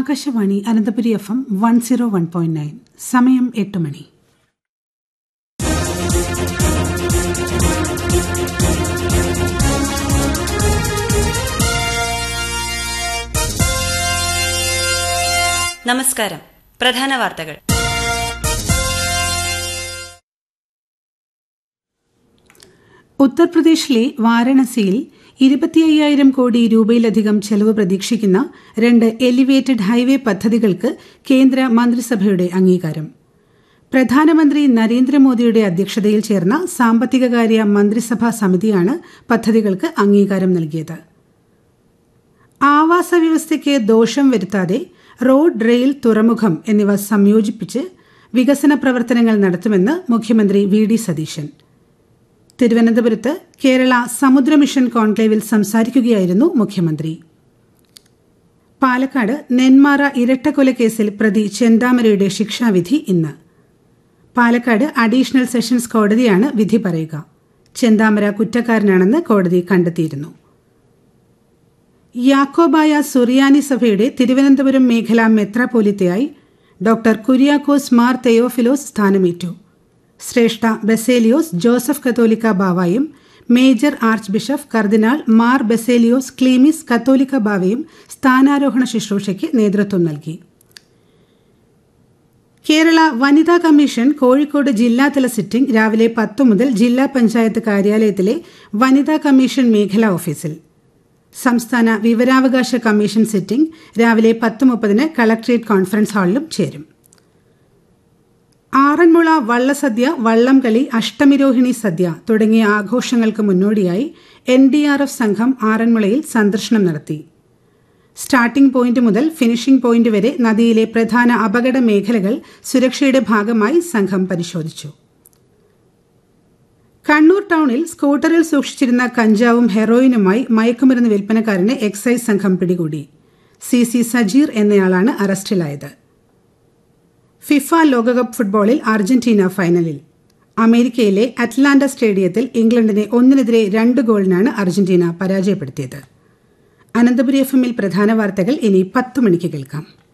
Akashvani Ananthapuri F M one zero one point nine സമയം എട്ട് മണി നമസ്കാരം പ്രധാന വാർത്തകൾ ഉത്തർപ്രദേശിലെ വാരണസിയിൽ ഇരുപത്തി അയ്യായിരം കോടി രൂപയിലധികം ചെലവ് പ്രതീക്ഷിക്കുന്ന രണ്ട് എലിവേറ്റഡ് ഹൈവേ പദ്ധതികൾക്ക് കേന്ദ്ര മന്ത്രിസഭയുടെ അംഗീകാരം പ്രധാനമന്ത്രി നരേന്ദ്രമോദിയുടെ അധ്യക്ഷതയിൽ ചേർന്ന സാമ്പത്തികകാര്യ മന്ത്രിസഭാ സമിതിയാണ് പദ്ധതികൾക്ക് അംഗീകാരം നൽകിയത് ആവാസ വ്യവസ്ഥയ്ക്ക് ദോഷം വരുത്താതെ റോഡ് റെയിൽ തുറമുഖം എന്നിവ സംയോജിപ്പിച്ച് വികസന പ്രവർത്തനങ്ങൾ നടത്തുമെന്ന് മുഖ്യമന്ത്രി വി ഡി സതീശൻ തിരുവനന്തപുരത്ത് കേരള സമുദ്ര മിഷൻ കോൺക്ലേവിൽ സംസാരിക്കുകയായിരുന്നു മുഖ്യമന്ത്രി പാലക്കാട് നെന്മാറ ഇരട്ടക്കൊലക്കേസിൽ പ്രതി ചെന്താമരയുടെ ശിക്ഷാവിധി ഇന്ന് പാലക്കാട് അഡീഷണൽ സെഷൻസ് കോടതിയാണ് വിധി പറയുക ചെന്താമര കുറ്റക്കാരനാണെന്ന് കോടതി കണ്ടെത്തിയിരുന്നു യാക്കോബായ സുറിയാനി സഭയുടെ തിരുവനന്തപുരം മേഖല മെത്രാപോലിത്തയായി ഡോക്ടർ കുര്യാക്കോസ് മാർ തെയോഫിലോസ് സ്ഥാനമേറ്റു ശ്രേഷ്ഠ ബസേലിയോസ് ജോസഫ് കത്തോലിക്ക ബാവായും major archbishop cardinal Mar Baselios Cleemis കത്തോലിക്ക ബാവയും സ്ഥാനാരോഹണ ശുശ്രൂഷയ്ക്ക് നേതൃത്വം നൽകി കേരള വനിതാ കമ്മീഷൻ കോഴിക്കോട് ജില്ലാതല സിറ്റിംഗ് രാവിലെ പത്ത് മുതൽ ജില്ലാ പഞ്ചായത്ത് കാര്യാലയത്തിലെ വനിതാ കമ്മീഷൻ മേഖലാ ഓഫീസിൽ സംസ്ഥാന വിവരാവകാശ കമ്മീഷൻ സിറ്റിംഗ് രാവിലെ പത്ത് മുപ്പതിന് കളക്ട്രേറ്റ് കോൺഫറൻസ് ഹാളിലും ചേരും ആറന്മുള വള്ളസദ്യ വള്ളംകളി അഷ്ടമിരോഹിണി സദ്യ തുടങ്ങിയ ആഘോഷങ്ങൾക്ക് മുന്നോടിയായി എൻ ഡി ആർ എഫ് സംഘം ആറന്മുളയിൽ സന്ദർശനം നടത്തി സ്റ്റാർട്ടിംഗ് പോയിന്റ് മുതൽ ഫിനിഷിംഗ് പോയിന്റ് വരെ നദിയിലെ പ്രധാന അപകട മേഖലകൾ സുരക്ഷയുടെ ഭാഗമായി സംഘം പരിശോധിച്ചു കണ്ണൂർ ടൗണിൽ സ്കൂട്ടറിൽ സൂക്ഷിച്ചിരുന്ന കഞ്ചാവും ഹെറോയിനുമായി മയക്കുമരുന്ന് വിൽപ്പനക്കാരനെ എക്സൈസ് സംഘം പിടികൂടി സി സി സജീർ എന്നയാളാണ് അറസ്റ്റിലായത് ഫിഫ ലോകകപ്പ് ഫുട്ബോളിൽ അർജന്റീന ഫൈനലിൽ അമേരിക്കയിലെ അറ്റ്ലാന്റ സ്റ്റേഡിയത്തിൽ ഇംഗ്ലണ്ടിനെ ഒന്നിനെതിരെ രണ്ട് ഗോളിനാണ് അർജന്റീന പരാജയപ്പെടുത്തിയത് അനന്തപുരി എഫ് എമ്മിൽ പ്രധാന വാർത്തകൾ ഇനി പത്ത് മണിക്ക് കേൾക്കാം